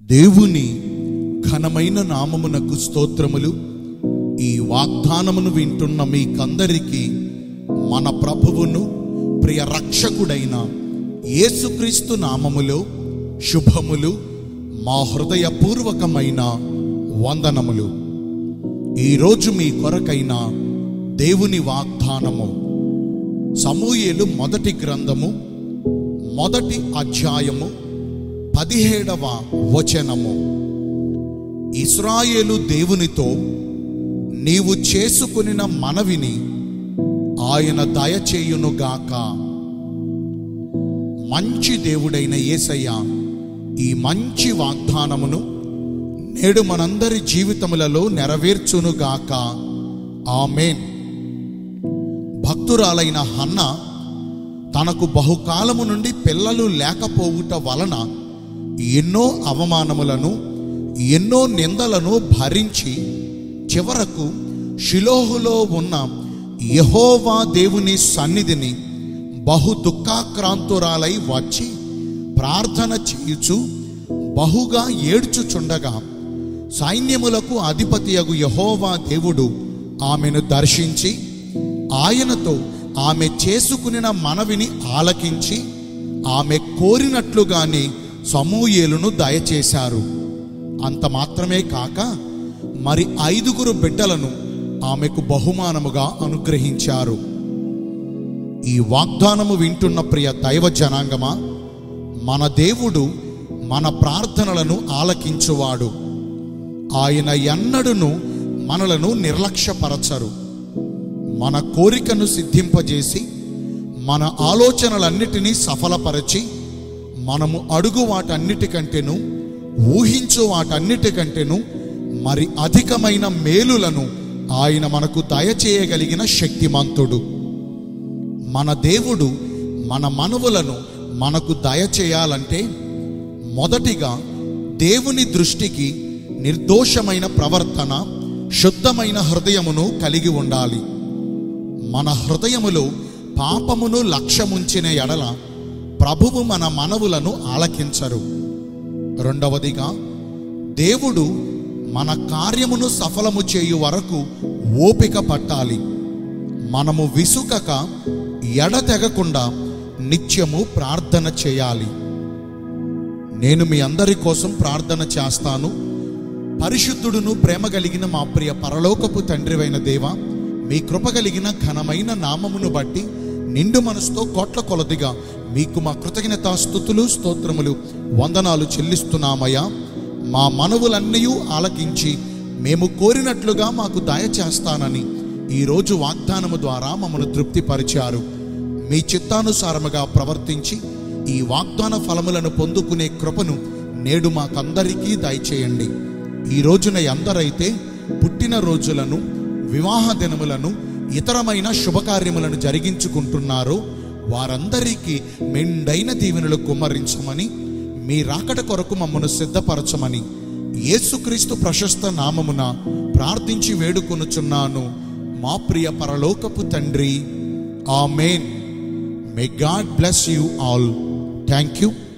దేవుని ఘనమైన నామమునకు స్తోత్రములు ఈ వాగ్దానమును వింటున్న మీకందరికీ మన ప్రభువును ప్రియ రక్షకుడైన యేసుక్రీస్తు నామములో శుభములు మా హృదయపూర్వకమైన వందనములు ఈరోజు మీ కొరకైన దేవుని వాగ్దానము సమూయేలు మొదటి గ్రంథము మొదటి అధ్యాయము పదిహేడవ వచనము ఇస్రాయేలు దేవునితో నీవు చేసుకునిన మనవిని ఆయన దయచేయునుగాక మంచి దేవుడైన యేసయ్య ఈ మంచి వాగ్దానమును నేడు మనందరి జీవితములలో నెరవేర్చునుగాక ఆమెన్ భక్తురాలైన హన్న తనకు బహుకాలము నుండి పిల్లలు లేకపోవుట వలన ఎన్నో అవమానములను ఎన్నో నిందలను భరించి చివరకు షిలోహులో ఉన్న యహోవా దేవుని సన్నిధిని బహు దుఃఖాక్రాంతురాలై వచ్చి ప్రార్థన చేయుచు బహుగా ఏడ్చుచుండగా సైన్యములకు అధిపతియగు యహోవా దేవుడు ఆమెను దర్శించి ఆయనతో ఆమె చేసుకునిన మనవిని ఆలకించి ఆమె కోరినట్లుగానే సమూయేలును దయచేశారు అంత మాత్రమే కాక మరి ఐదుగురు బిడ్డలను ఆమెకు బహుమానముగా అనుగ్రహించారు ఈ వాగ్దానము వింటున్న ప్రియ దైవ జనాంగమా మన దేవుడు మన ప్రార్థనలను ఆలకించువాడు ఆయన ఎన్నడును మనలను నిర్లక్ష్యపరచరు మన కోరికను సిద్ధింపజేసి మన ఆలోచనలన్నిటినీ సఫలపరచి మనము అడుగు వాటన్నిటికంటేను ఊహించు వాటన్నిటికంటేను మరి అధికమైన మేలులను ఆయన మనకు దయచేయగలిగిన శక్తిమంతుడు మన దేవుడు మన మనవులను మనకు దయచేయాలంటే మొదటిగా దేవుని దృష్టికి నిర్దోషమైన ప్రవర్తన శుద్ధమైన హృదయమును కలిగి ఉండాలి మన హృదయములో పాపమును లక్ష్యముంచిన ఎడల ప్రభువు మన మనవులను ఆలకించరు రెండవదిగా దేవుడు మన కార్యమును సఫలము చేయు వరకు ఓపిక పట్టాలి మనము విసుకక ఎడతెగకుండా నిత్యము ప్రార్థన చేయాలి నేను మీ అందరి కోసం ప్రార్థన చేస్తాను పరిశుద్ధుడును ప్రేమ కలిగిన మా ప్రియ పరలోకపు తండ్రివైన దేవ మీ కృప కలిగిన ఘనమైన నామమును బట్టి నిండు మనసుతో కోట్ల కొలదిగా మీకు మా కృతజ్ఞత స్థుతులు స్తోత్రములు వందనాలు చెల్లిస్తున్నామయ్యా మా మనవులన్నీ ఆలకించి మేము కోరినట్లుగా మాకు దయచేస్తానని ఈరోజు వాగ్దానము ద్వారా మమ్మల్ని తృప్తిపరిచారు మీ చిత్తానుసారముగా ప్రవర్తించి ఈ వాగ్దాన ఫలములను పొందుకునే కృపను నేడు మాకందరికీ దయచేయండి ఈ రోజున ఎందరైతే పుట్టిన రోజులను వివాహ దినములను ఇతరమైన శుభకార్యములను జరిగించుకుంటున్నారో వారందరికీ మెండైన దీవెనలు కుమ్మరించమని మీ రాకడ కొరకు మమ్మను సిద్ధపరచమని యేసుక్రీస్తు ప్రశస్త నామమున ప్రార్థించి వేడుకొనుచున్నాను మా ప్రియ పరలోకపు తండ్రి amen may God bless you all thank you